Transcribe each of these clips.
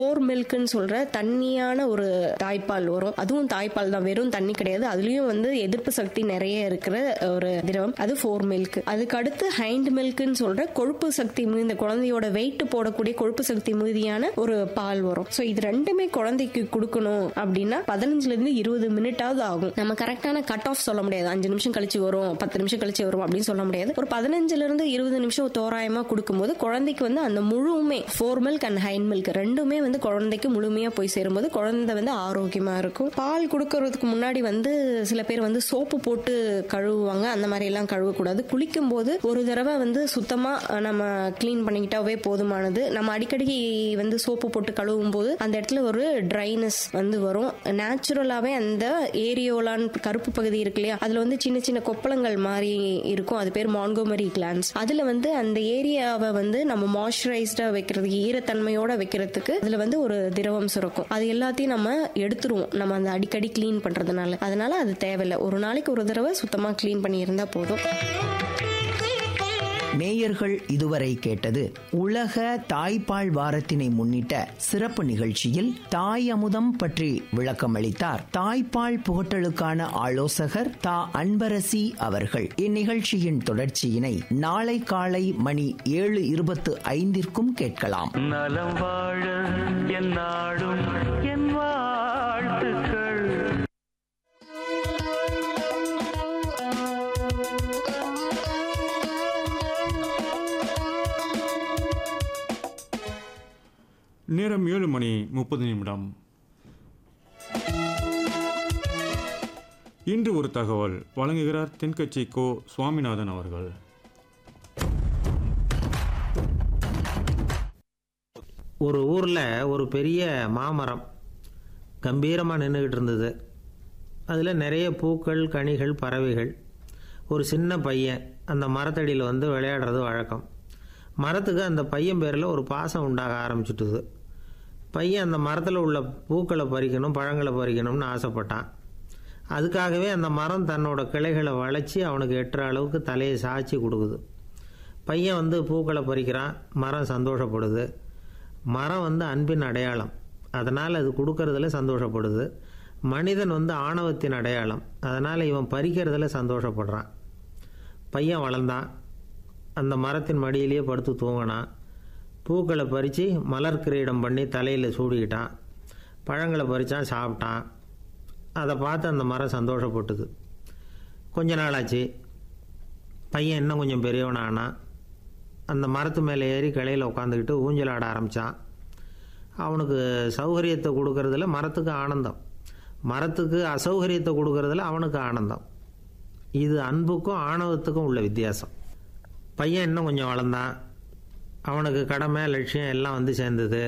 போர் மில்க்னு சொல்ற தண்ணியான ஒரு தாய்ப்பால் வரும் அதுவும் தாய்ப்பால் தான் வெறும் தண்ணி கிடையாது அதுலயும் வந்து எதிர்ப்பு சக்தி நிறைய இருக்கிற ஒரு திரவம் அது ஃபோர் மில்க் அதுக்கு அடுத்து ஹைண்ட் மில்க்னு சொல்ற கொழுப்பு சக்தி மிகுந்த குழந்தையோட வெயிட் போடக்கூடிய கொழுப்பு சக்தி மிகுதியான ஒரு பால் வரும் ஸோ இது ரெண்டுமே குழந்தைக்கு கொடுக்கணும் அப்படின்னா பதினஞ்சுல இருந்து இருபது மினிட்டாவது ஆகும் நம்ம கரெக்டான கட் ஆஃப் சொல்ல முடியாது அஞ்சு நிமிஷம் கழிச்சு வரும் பத்து நிமிஷம் கழிச்சு வரும் அப்படின்னு சொல்ல முடியாது ஒரு பதினஞ்சுல இருந்து இருபது நிமிஷம் தோராயமா கொடுக்கும்போது குழந்தைக்கு வந்து அந்த முழுவுமே fore milk and hind milk ரெண்டுமே வந்து குழந்தைக்கு முழுமையா போய் சேரும்போது குழந்தை வந்து ஆரோக்கியமா இருக்கும் பால் கொடுக்கறதுக்கு முன்னாடி வந்து சில பேர் வந்து சோப்பு போட்டு கழுவுவாங்க அந்த மாதிரி எல்லாம் கழுவக்கூடாது குளிக்கும் போது ஒரு தடவை வந்து சுத்தமா அஹ், நம்ம க்ளீன் பண்ணிக்கிட்டாவே போதுமானது நம்ம அடிக்கடி வந்து சோப்பு போட்டு கழுவும் போது அந்த இடத்துல ஒரு ட்ரைனஸ் வந்து வரும் நேச்சுரலாவே அந்த ஏரியோலான்னு கருப்பு பகுதி இருக்கு இல்லையா அதுல வந்து சின்ன சின்ன கொப்பளங்கள் மாதிரி இருக்கும் அது பேர் மான்கோமரி கிளான்ஸ் அதுல வந்து அந்த ஏரியாவை வந்து நம்ம மாய்ஸ்சரைஸ்டா வைக்கிறதுக்கு ஈரத்தன்மையோட வைக்கிறதுக்கு அதுல வந்து ஒரு திரவம் சுரக்கும் அது எல்லாத்தையும் நம்ம எடுத்துருவோம் நம்ம அந்த அடிக்கடி க்ளீன் பண்றதுனால அதனால அது தேவையில்லை ஒரு நாளைக்கு ஒரு தடவை சுத்தமா க்ளீன் பண்ணி இருந்தா போதும் நேயர்கள் இதுவரை கேட்டது உலக தாய்ப்பால் வாரத்தினை முன்னிட்ட சிறப்பு நிகழ்ச்சியில் தாய் அமுதம் பற்றி விளக்கம் அளித்தார் தாய்ப்பால் புகட்டலுக்கான ஆலோசகர் தா அன்பரசி அவர்கள் இந்நிகழ்ச்சியின் தொடர்ச்சியினை நாளை காலை மணி ஏழு இருபத்து ஐந்திற்கும் கேட்கலாம் நலம் வாழ என் நாடும் என் வாழ்த்துக்கள் நேரம் ஏழு மணி முப்பது நிமிடம் இன்று ஒரு தகவல் வழங்குகிறார் தென்கட்சி கோ சுவாமிநாதன் அவர்கள் ஒரு ஊரில் ஒரு பெரிய மாமரம் கம்பீரமாக நின்றுக்கிட்டு இருந்தது அதில் நிறைய பூக்கள் கனிகள் பறவைகள் ஒரு சின்ன பையன் அந்த மரத்தடியில் வந்து விளையாடுறது வழக்கம் மரத்துக்கு அந்த பையன் பேரில் ஒரு பாசம் உண்டாக ஆரம்பிச்சுட்டுது பையன் அந்த மரத்தில் உள்ள பூக்களை பறிக்கணும் பழங்களை பறிக்கணும்னு ஆசைப்பட்டான் அதுக்காகவே அந்த மரம் தன்னோட கிளைகளை வளைச்சி அவனுக்கு எட்டுற அளவுக்கு தலையை சாய்ச்சி கொடுக்குது பையன் வந்து பூக்களை பறிக்கிறான் மரம் சந்தோஷப்படுது மரம் வந்து அன்பின் அடையாளம் அதனால் அது கொடுக்கறதுல சந்தோஷப்படுது மனிதன் வந்து ஆணவத்தின் அடையாளம் அதனால் இவன் பறிக்கிறதுல சந்தோஷப்படுறான் பையன் வளர்ந்தான் அந்த மரத்தின் மடியிலேயே படுத்து தூங்கினான் பூக்களை பறித்து மலர் கிரீடம் பண்ணி தலையில் சூடிக்கிட்டான் பழங்களை பறித்தான் சாப்பிட்டான் அதை பார்த்து அந்த மரம் சந்தோஷப்பட்டுது கொஞ்ச நாளாச்சு பையன் இன்னும் கொஞ்சம் பெரியவனானான் அந்த மரத்து மேலே ஏறி கிளையில் உட்காந்துக்கிட்டு ஊஞ்சல் ஆட ஆரம்பித்தான் அவனுக்கு சௌகரியத்தை கொடுக்கறதுல மரத்துக்கு ஆனந்தம் மரத்துக்கு அசௌகரியத்தை கொடுக்கறதுல அவனுக்கு ஆனந்தம் இது அன்புக்கும் ஆணவத்துக்கும் உள்ள வித்தியாசம் பையன் இன்னும் கொஞ்சம் வளர்ந்தான் அவனுக்கு கடமை லட்சியம் எல்லாம் வந்து சேர்ந்தது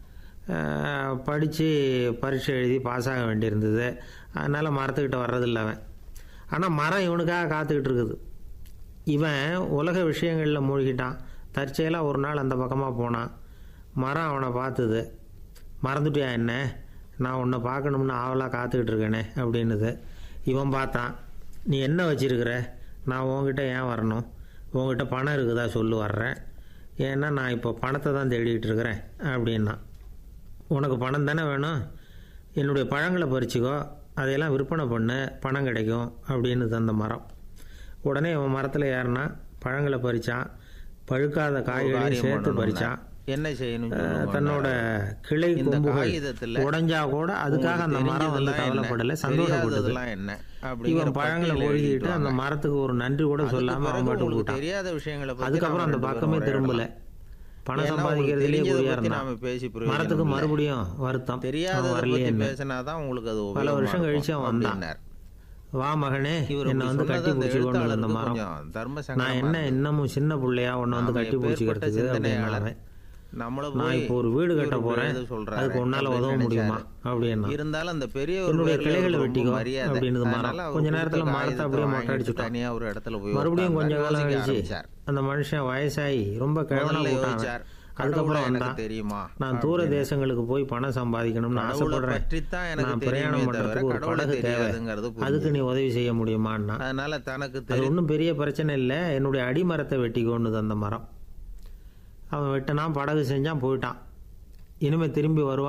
படித்து பரீட்சை எழுதி பாஸ் ஆக வேண்டியிருந்தது அதனால் மரத்துக்கிட்ட வர்றதில்ல அவன் ஆனால் மரம் இவனுக்காக காத்துக்கிட்டு இருக்குது இவன் உலக விஷயங்களில் மூழ்கிட்டான் தற்செயலாக ஒரு நாள் அந்த பக்கமாக போனான் மரம் அவனை பார்த்தது மறந்துட்டியா என்ன நான் உன்னை பார்க்கணும்னு ஆவலாக காத்துக்கிட்டு இருக்கேனே அப்படின்னுது இவன் பார்த்தான் நீ என்ன வச்சிருக்கிற நான் உன்கிட்ட ஏன் வரணும் உன்கிட்ட பணம் இருக்குதா சொல்லு வர்றேன் ஏன்னா நான் இப்போ பணத்தை தான் தேடிக்கிட்டு இருக்கிறேன் அப்படின்னா உனக்கு பணம் தானே வேணும் என்னுடைய பழங்களை பறிச்சுக்கோ அதையெல்லாம் விற்பனை பண்ணு பணம் கிடைக்கும் அப்படின்னு அந்த மரம் உடனே அவன் மரத்தில் ஏறினா பழங்களை பறித்தான் பழுக்காத காய்களையும் சேர்த்து பறித்தான் என்ன செய்யணும் அஹ், சொல்லுங்க. தன்னோட கிளை இந்த கொம்புகள் காகிதத்துல உடைஞ்சா கூட அதுக்காக அந்த உங்களுக்கு மரம் வந்து தெரிஞ்சதெல்லாம் கவலைப்படல என்ன, சந்தோஷப்பட்டது தெரியாததெல்லாம் என்ன அப்படிங்கிற இவன் பழங்களை பட்டியலை ஒழுகிட்டு எழுதிட்டு அந்த வாங்க. மரத்துக்கு ஒரு நன்றி கூட அதுக்கு சொல்லாம பிறகு அவன் பாட்டு உங்களுக்கு போட்டான் தெரியாத விஷயங்களை பத்தி அதுக்கப்புறம் நாம அந்த ரெண்டு பக்கமே பேரும் திரும்பல உரையாடலாம். பணம் ஏன்னா சம்பாதிக்கிறதுலயே உங்களுக்கு குறியா தெரிஞ்சதை பத்தி இருந்தான் நாம பேசி பிரயோஜனம் மரத்துக்கு இல்லை. மறுபடியும் வருத்தம் தெரியாததை அவன் பத்தி வரலையேன்னு. பேசினாதான் உங்களுக்கு அது பல உபயோகமா வருஷம் கழிச்சு இருக்கும் அவன் வந்தான். அப்படின்னார். வா மகனே இவர் என்னை இப்படி வந்து சொன்னது கட்டி அந்த பிடிச்சிக்கொண்டு அந்த எழுத்தாளருக்கு மரம் கொஞ்சம் தர்ம நான் சங்கடமா என்ன இருந்தது. இன்னமும் சின்ன பிள்ளையா உன்னை வந்து நாம கட்டி எப்பேற்பட்ட பிடிச்சிக்கிறதுக்கு சிந்தனையாளர். அப்படின்னு நம்மள நான் போய் இப்போ ஒரு வீடு கட்ட இவரு போறேன் எழுத சொல்றாரு அதுக்கு உன்னால அப்படின்னு உதவ முடியுமா நினைச்சாரு. அப்படின்னா இருந்தாலும் அந்த பெரிய என்னுடைய கிளைகளை வெட்டிக்கோ அப்படின்னுது மரம். கொஞ்ச நேரத்துல மரத்தை அப்படியே மொட்டை அடிச்சுட்டான். தனியா ஒரு இடத்துல போய் மறுபடியும் கொஞ்ச உட்கார்ந்தார், காலம் யோசிக்க கழிச்சு ஆரம்பிச்சார். அந்த மனுஷன் வயசாகி ரொம்ப கிழவனா முதல்ல போட்டான் யோசிச்சார், அதுக்கப்புறம் கடவுளை எனக்கு வந்தான் தெரியுமா நான் தூர அப்படின்னு. தேசங்களுக்கு போய் பணம் சம்பாதிக்கணும்னு கடவுளை ஆசைப்படுறேன் பற்றித்தான் எனக்கு நான் தெரியுமே பிரயாணம் தவிர பண்றதுக்கு ஒரு கடவுளை படகு தேவை தெரியாதுங்கிறது புரிஞ்சுது. அதுக்கு நீ உதவி செய்ய முடியுமான்னா அதனால தனக்கு அது தெரியும் ஒன்றும் பெரிய பிரச்சனை இல்லை என்னுடைய அடிமரத்தை வெட்டிக்கோன்னுது அந்த மரம் அவன் வெட்டினான் படகு செஞ்சான் போயிட்டான் இனிமேல் திரும்பி வருவான்